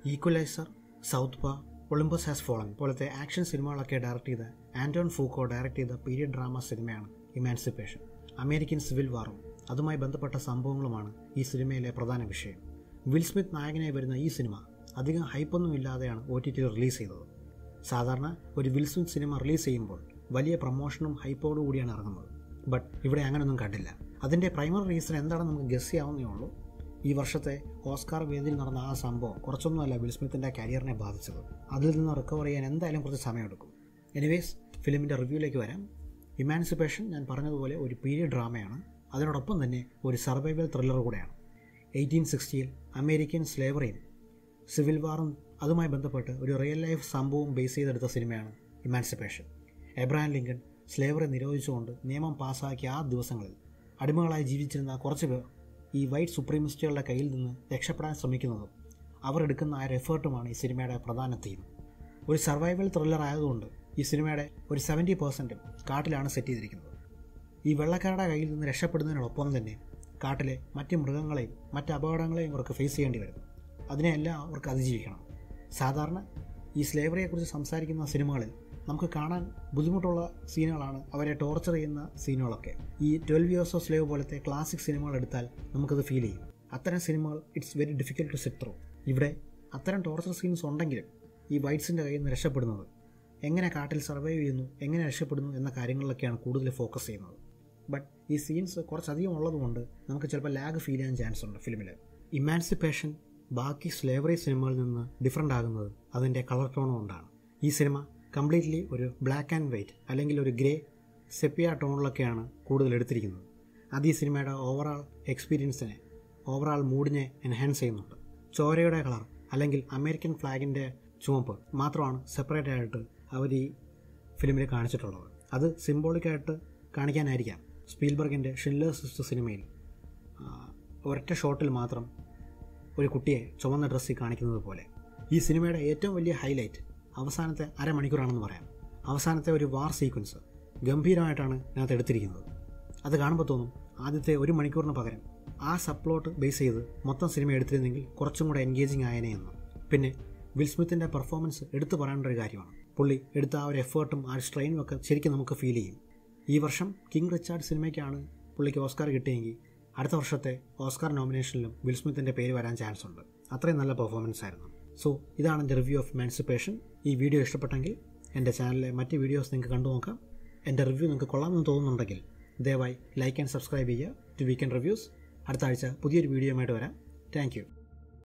equaliser southpaw Olympus has fallen പോലത്തെ action സിനിമകളൊക്കെ direct ചെയ്ത ആന്റോൺ ഫൂക്കോ ഡയറക്റ്റ് ചെയ്ത പീരിയഡ് ഡ്രാമ സിനിമയാണ് ഇമാൻസിപ്പേഷൻ അമേരിക്കൻ സിവിൽ വാറും അതുമായി ബന്ധപ്പെട്ട സംഭവങ്ങളുമാണ് ഈ സിനിമയിലെ പ്രധാന വിഷയം വിൽ സ്മിത്ത് നായകനായി വരുന്ന ഈ സിനിമ അധികം ഹൈപ്പൊന്നും ഇല്ലാതെയാണ് ഒ ടി ടി റിലീസ് ചെയ്തത് സാധാരണ ഒരു വിൽ സ്മിത്ത് സിനിമ റിലീസ് ചെയ്യുമ്പോൾ വലിയ പ്രൊമോഷനും ഹൈപ്പോടും കൂടിയാണ് ഇറങ്ങുന്നത് ബട്ട് ഇവിടെ അങ്ങനെയൊന്നും കണ്ടില്ല അതിൻ്റെ പ്രൈമറി റീസൺ എന്താണെന്ന് നമുക്ക് ഗസ് ചെയ്യാവുന്നേ ഉള്ളൂ ഈ വർഷത്തെ ഓസ്കാർ വേദിയിൽ നടന്ന ആ സംഭവം കുറച്ചൊന്നുമല്ല വിൽ സ്മിത്തിൻ്റെ കരിയറിനെ ബാധിച്ചത് അതിൽ നിന്ന് റിക്കവർ ചെയ്യാൻ എന്തായാലും കുറച്ച് സമയമെടുക്കും എനിവേസ് ഫിലിമിൻ്റെ റിവ്യൂയിലേക്ക് വരാം ഇമാൻസിപ്പേഷൻ ഞാൻ പറഞ്ഞതുപോലെ ഒരു പീരിയഡ് ഡ്രാമയാണ് അതിനോടൊപ്പം തന്നെ ഒരു സർവൈവൽ ത്രില്ലർ കൂടെയാണ് എയ്റ്റീൻ സിക്സ്റ്റിയിൽ അമേരിക്കൻ സ്ലേവറിയും സിവിൽ വാറും അതുമായി ബന്ധപ്പെട്ട് ഒരു റിയൽ ലൈഫ് സംഭവം ബേസ് ചെയ്തെടുത്ത സിനിമയാണ് ഇമാൻസിപ്പേഷൻ എബ്രഹാം ലിങ്കൺ സ്ലേവറെ നിരോധിച്ചുകൊണ്ട് നിയമം പാസ്സാക്കിയ ആ ദിവസങ്ങളിൽ അടിമകളായി ജീവിച്ചിരുന്ന കുറച്ച് പേർ ഈ വൈറ്റ് സുപ്രീമിസ്റ്റുകളുടെ കയ്യിൽ നിന്ന് രക്ഷപ്പെടാൻ ശ്രമിക്കുന്നതും അവർ എടുക്കുന്ന ആ ഒരു എഫേർട്ടുമാണ് ഈ സിനിമയുടെ പ്രധാന തീം ഒരു സർവൈവൽ ത്രില്ലർ ആയതുകൊണ്ട് ഈ സിനിമയുടെ ഒരു സെവൻറ്റി പെർസെൻറ്റും കാട്ടിലാണ് സെറ്റ് ചെയ്തിരിക്കുന്നത് ഈ വെള്ളക്കാരുടെ കയ്യിൽ നിന്ന് രക്ഷപ്പെടുന്നതിനോടൊപ്പം തന്നെ കാട്ടിലെ മറ്റ് മൃഗങ്ങളെയും മറ്റ് അപകടങ്ങളെയും അവർക്ക് ഫേസ് ചെയ്യേണ്ടി വരുന്നു അതിനെല്ലാം അവർക്ക് അതിജീവിക്കണം സാധാരണ ഈ സ്ലേവറിയെക്കുറിച്ച് സംസാരിക്കുന്ന സിനിമകളിൽ നമുക്ക് കാണാൻ ബുദ്ധിമുട്ടുള്ള സീനുകളാണ് അവരെ ടോർച്ചർ ചെയ്യുന്ന സീനുകളൊക്കെ ഈ ട്വൽവ് ഇയേഴ്സ് ഓഫ് സ്ലേവ് പോലത്തെ ക്ലാസിക് സിനിമകൾ എടുത്താൽ നമുക്കത് ഫീൽ ചെയ്യും അത്തരം സിനിമകൾ it's very difficult to set through ഇവിടെ അത്തരം ടോർച്ചർ സീൻസ് ഉണ്ടെങ്കിലും ഈ വൈറ്റ്സിൻ്റെ കയ്യിൽ നിന്ന് രക്ഷപ്പെടുന്നത് എങ്ങനെ കാട്ടിൽ സർവൈവ് ചെയ്യുന്നു എങ്ങനെ രക്ഷപ്പെടുന്നു എന്ന കാര്യങ്ങളിലൊക്കെയാണ് കൂടുതൽ ഫോക്കസ് ചെയ്യുന്നത് ബട്ട് ഈ സീൻസ് കുറച്ചധികം ഉള്ളതുകൊണ്ട് നമുക്ക് ചിലപ്പോൾ ലാഗ് ഫീൽ ചെയ്യാൻ ചാൻസ് ഉണ്ട് ഫിലിമിൽ ഇമാൻസിപ്പേഷൻ ബാക്കി സ്ലേവറി സിനിമകളിൽ നിന്ന് ഡിഫറെൻ്റ് ആകുന്നത് അതിൻ്റെ കളർ ടോൺ കൊണ്ടാണ് ഈ സിനിമ കംപ്ലീറ്റ്ലി ഒരു ബ്ലാക്ക് ആൻഡ് വൈറ്റ് അല്ലെങ്കിൽ ഒരു ഗ്രേ സെപ്പിയ ടോണിലൊക്കെയാണ് കൂടുതൽ എടുത്തിരിക്കുന്നത് അത് ഈ സിനിമയുടെ ഓവറാൾ എക്സ്പീരിയൻസിനെ ഓവറാൾ മൂഡിനെ എൻഹാൻസ് ചെയ്യുന്നുണ്ട് ചോരയുടെ കളർ അല്ലെങ്കിൽ അമേരിക്കൻ ഫ്ലാഗിൻ്റെ ചുവപ്പ് മാത്രമാണ് സെപ്പറേറ്റ് ആയിട്ട് അവർ ഈ ഫിലിമിൽ കാണിച്ചിട്ടുള്ളത് അത് സിംബോളിക്കായിട്ട് കാണിക്കാനായിരിക്കാം സ്പീൽബർഗിൻ്റെ ഷില്ലർ സിസ്റ്റർ സിനിമയിൽ ആ, ഒരൊറ്റ ഷോട്ടിൽ മാത്രം ഒരു കുട്ടിയെ ചുവന്ന ഡ്രസ്സിൽ കാണിക്കുന്നത് പോലെ ഈ സിനിമയുടെ ഏറ്റവും വലിയ ഹൈലൈറ്റ് അവസാനത്തെ അരമണിക്കൂറാണെന്ന് പറയാം അവസാനത്തെ ഒരു വാർ സീക്വൻസ് ഗംഭീരമായിട്ടാണ് ഇതിനകത്ത് എടുത്തിരിക്കുന്നത് അത് കാണുമ്പോൾ തോന്നും ആദ്യത്തെ ഒരു മണിക്കൂറിന് പകരം ആ സപ്ലോട്ട് ബേസ് ചെയ്ത് മൊത്തം സിനിമ എടുത്തിരുന്നെങ്കിൽ കുറച്ചും കൂടെ എൻഗേജിങ് ആയനെ എന്ന് പിന്നെ വിൽ സ്മിത്തിൻ്റെ പെർഫോമൻസ് എടുത്തു പറയേണ്ട ഒരു കാര്യമാണ് പുള്ളി എടുത്ത ആ ഒരു എഫേർട്ടും ആ ഒരു സ്ട്രെയിനും ഒക്കെ ശരിക്കും നമുക്ക് ഫീൽ ചെയ്യും ഈ വർഷം കിങ് റിച്ചാർഡ് സിനിമയ്ക്കാണ് പുള്ളിക്ക് ഓസ്കാർ കിട്ടിയെങ്കിൽ അടുത്ത വർഷത്തെ ഓസ്കാർ നോമിനേഷനിലും വിൽ സ്മിത്തിൻ്റെ പേര് വരാൻ ചാൻസ് ഉണ്ട് അത്രയും നല്ല പെർഫോമൻസ് ആയിരുന്നു സോ ഇതാണ് എൻ്റെ റിവ്യൂ ഓഫ് മാൻസിപ്പേഷൻ ഈ വീഡിയോ ഇഷ്ടപ്പെട്ടെങ്കിൽ എൻ്റെ ചാനലിലെ മറ്റ് വീഡിയോസ് നിങ്ങൾക്ക് കണ്ടു നോക്കാം എൻ്റെ റിവ്യൂ നിങ്ങൾക്ക് കൊള്ളാമെന്ന് തോന്നുന്നുണ്ടെങ്കിൽ ദയവായി ലൈക്ക് ആൻഡ് സബ്സ്ക്രൈബ് ചെയ്യുക ടു വീക്കെൻഡ് റിവ്യൂസ് അടുത്ത ആഴ്ച പുതിയൊരു വീഡിയോയുമായിട്ട് വരാം താങ്ക്